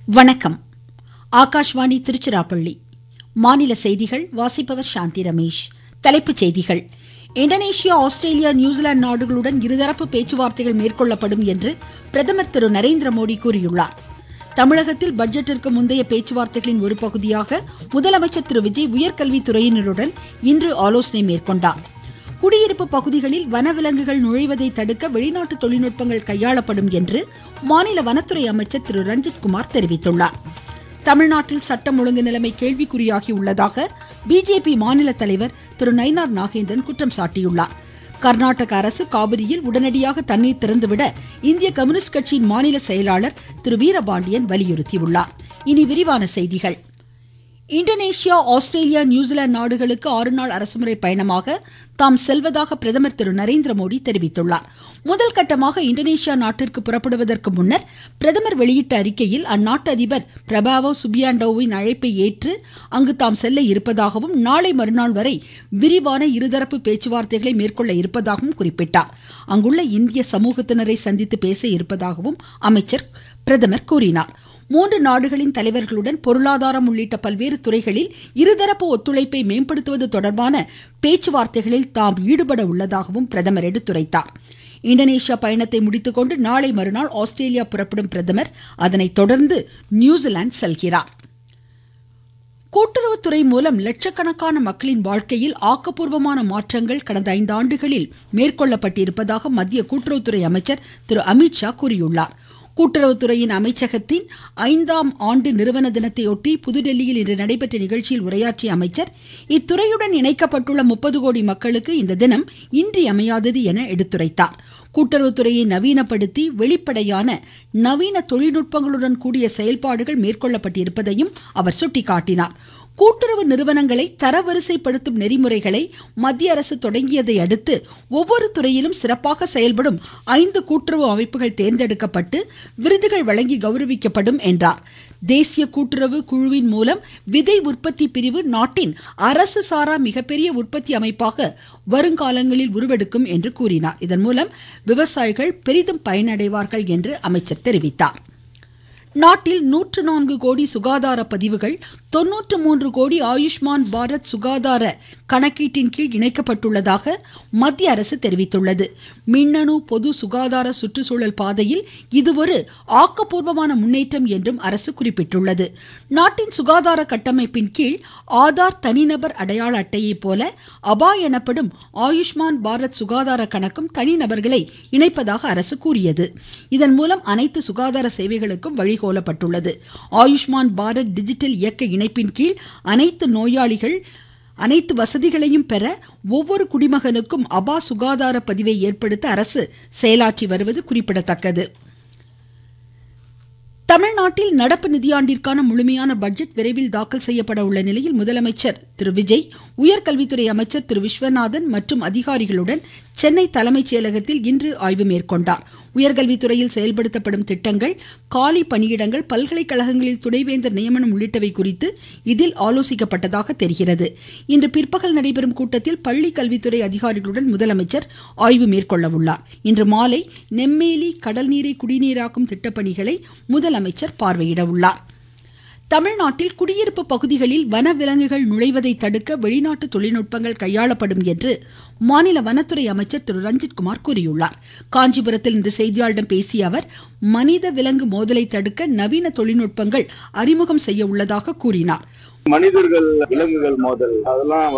வணக்கம் ஆகாஷ்வாணி திருச்சிராப்பள்ளி மாநில செய்திகள் வாசிப்பவர் சாந்தி ரமேஷ் தலைப்புச் செய்திகள் இந்தோனேஷியா ஆஸ்திரேலியா நியூசிலாந்து நாடுகளுடன் இருதரப்பு பேச்சுவார்த்தைகள் மேற்கொள்ளப்படும் என்று பிரதமர் திரு நரேந்திர மோடி கூறியுள்ளார் தமிழகத்தில் பட்ஜெட்டிற்கு முந்தைய பேச்சுவார்த்தைகளின் ஒரு பகுதியாக முதலமைச்சர் திரு விஜய் உயர்கல்வித்துறையினருடன் இன்று ஆலோசனை மேற்கொண்டார் குடியிருப்பு பகுதிகளில் வனவிலங்குகள் நுழைவதை தடுக்க வெளிநாட்டு தொழில்நுட்பங்கள் கையாளப்படும் என்று மாநில வனத்துறை அமைச்சர் திரு ரஞ்சித் குமார் தெரிவித்துள்ளார் தமிழ்நாட்டில் சட்டம் ஒழுங்கு நிலைமை கேள்விக்குறியாகி உள்ளதாக பிஜேபி மாநில தலைவர் திரு நயினார் நாகேந்திரன் குற்றம் சாட்டியுள்ளார் கர்நாடக அரசு காவிரியில் உடனடியாக தண்ணீர் திறந்துவிட இந்திய கம்யூனிஸ்ட் கட்சியின் மாநில செயலாளர் திரு வீரபாண்டியன் வலியுறுத்தியுள்ளார் இனி விரிவான செய்திகள் இந்தோனேஷியா ஆஸ்திரேலியா நியூசிலாந்து நாடுகளுக்கு ஆறு நாள் அரசுமுறை பயணமாக தாம் செல்வதாக பிரதமர் திரு நரேந்திர மோடி தெரிவித்துள்ளார் முதல் கட்டமாக இந்தோனேஷியா நாட்டிற்கு புறப்படுவதற்கு முன்னர் பிரதமர் வெளியிட்ட அறிக்கையில் அந்நாட்டு அதிபர் பிரபாவோ சுபியாண்டோவின் அழைப்பை ஏற்று அங்கு தாம் செல்ல இருப்பதாகவும் நாளை மறுநாள் வரை விரிவான இருதரப்பு பேச்சுவார்த்தைகளை மேற்கொள்ள இருப்பதாகவும் குறிப்பிட்டார் அங்குள்ள இந்திய சமூகத்தினரை சந்தித்து பேச இருப்பதாகவும் அமைச்சர் பிரதமர் கூறினார் மூன்று நாடுகளின் தலைவர்களுடன் பொருளாதாரம் உள்ளிட்ட பல்வேறு துறைகளில் இருதரப்பு ஒத்துழைப்பை மேம்படுத்துவது தொடர்பான பேச்சுவார்த்தைகளில் தாம் ஈடுபட உள்ளதாகவும் பிரதமர் எடுத்துரைத்தார் இந்தோனேஷியா பயணத்தை முடித்துக்கொண்டு நாளை மறுநாள் ஆஸ்திரேலியா புறப்படும் பிரதமர் அதனைத் தொடர்ந்து நியூசிலாந்து செல்கிறார் கூட்டுறவுத்துறை மூலம் லட்சக்கணக்கான மக்களின் வாழ்க்கையில் ஆக்கப்பூர்வமான மாற்றங்கள் கடந்த ஐந்து ஆண்டுகளில் மேற்கொள்ளப்பட்டிருப்பதாக மத்திய கூட்டுறவுத்துறை அமைச்சர் திரு அமித்ஷா கூறியுள்ளார் கூட்டுறவுத்துறையின் அமைச்சகத்தின் ஐந்தாம் ஆண்டு நிறுவன தினத்தையொட்டி புதுடெல்லியில் இன்று நடைபெற்ற நிகழ்ச்சியில் உரையாற்றிய அமைச்சர் இத்துறையுடன் இணைக்கப்பட்டுள்ள முப்பது கோடி மக்களுக்கு இந்த தினம் இன்றியமையாதது என எடுத்துரைத்தார் கூட்டுறவுத்துறையை நவீனப்படுத்தி வெளிப்படையான நவீன தொழில்நுட்பங்களுடன் கூடிய செயல்பாடுகள் மேற்கொள்ளப்பட்டிருப்பதையும் அவர் சுட்டிக்காட்டினார் கூட்டுறவு நிறுவனங்களை தரவரிசைப்படுத்தும் நெறிமுறைகளை மத்திய அரசு தொடங்கியதை அடுத்து ஒவ்வொரு துறையிலும் சிறப்பாக செயல்படும் ஐந்து கூட்டுறவு அமைப்புகள் தேர்ந்தெடுக்கப்பட்டு விருதுகள் வழங்கி கௌரவிக்கப்படும் என்றார் தேசிய கூட்டுறவு குழுவின் மூலம் விதை உற்பத்தி பிரிவு நாட்டின் அரசு சாரா மிகப்பெரிய உற்பத்தி அமைப்பாக வருங்காலங்களில் உருவெடுக்கும் என்று கூறினார் இதன் மூலம் விவசாயிகள் பெரிதும் பயனடைவார்கள் என்று அமைச்சர் தெரிவித்தார் நாட்டில் நூற்று நான்கு கோடி சுகாதார பதிவுகள் தொன்னூற்று மூன்று கோடி ஆயுஷ்மான் பாரத் சுகாதார கணக்கீட்டின் கீழ் இணைக்கப்பட்டுள்ளதாக மத்திய அரசு தெரிவித்துள்ளது மின்னணு பொது சுகாதார சுற்றுச்சூழல் பாதையில் இது ஒரு ஆக்கப்பூர்வமான முன்னேற்றம் என்றும் அரசு குறிப்பிட்டுள்ளது நாட்டின் சுகாதார கட்டமைப்பின் கீழ் ஆதார் தனிநபர் அடையாள அட்டையை போல அபா எனப்படும் ஆயுஷ்மான் பாரத் சுகாதார கணக்கும் தனிநபர்களை இணைப்பதாக அரசு கூறியது இதன் மூலம் அனைத்து சுகாதார சேவைகளுக்கும் வழிகோலப்பட்டுள்ளது ஆயுஷ்மான் பாரத் டிஜிட்டல் இயக்க இணைப்பின் கீழ் அனைத்து நோயாளிகள் அனைத்து வசதிகளையும் பெற ஒவ்வொரு குடிமகனுக்கும் அபா சுகாதார பதிவை ஏற்படுத்த அரசு செயலாற்றி வருவது குறிப்பிடத்தக்கது தமிழ்நாட்டில் நடப்பு நிதியாண்டிற்கான முழுமையான பட்ஜெட் விரைவில் தாக்கல் செய்யப்பட உள்ள நிலையில் முதலமைச்சர் திரு விஜய் உயர்கல்வித்துறை அமைச்சர் திரு விஸ்வநாதன் மற்றும் அதிகாரிகளுடன் சென்னை தலைமைச் செயலகத்தில் இன்று ஆய்வு மேற்கொண்டார் உயர்கல்வித்துறையில் செயல்படுத்தப்படும் திட்டங்கள் காலி பணியிடங்கள் பல்கலைக்கழகங்களில் துணைவேந்தர் நியமனம் உள்ளிட்டவை குறித்து இதில் ஆலோசிக்கப்பட்டதாக தெரிகிறது இன்று பிற்பகல் நடைபெறும் கூட்டத்தில் பள்ளி கல்வித்துறை அதிகாரிகளுடன் முதலமைச்சர் ஆய்வு மேற்கொள்ள உள்ளார் இன்று மாலை நெம்மேலி கடல் நீரை குடிநீராக்கும் திட்டப்பணிகளை முதலமைச்சர் பார்வையிட உள்ளார் தமிழ்நாட்டில் குடியிருப்பு பகுதிகளில் வனவிலங்குகள் நுழைவதை தடுக்க வெளிநாட்டு தொழில்நுட்பங்கள் கையாளப்படும் என்று மாநில வனத்துறை அமைச்சர் திரு ரஞ்சித்குமார் கூறியுள்ளார் காஞ்சிபுரத்தில் இன்று செய்தியாளர்களிடம் பேசிய அவர் மனித விலங்கு மோதலை தடுக்க நவீன தொழில்நுட்பங்கள் அறிமுகம் செய்ய உள்ளதாக கூறினார் மனிதர்கள் விலங்குகள் மோதல் அதெல்லாம்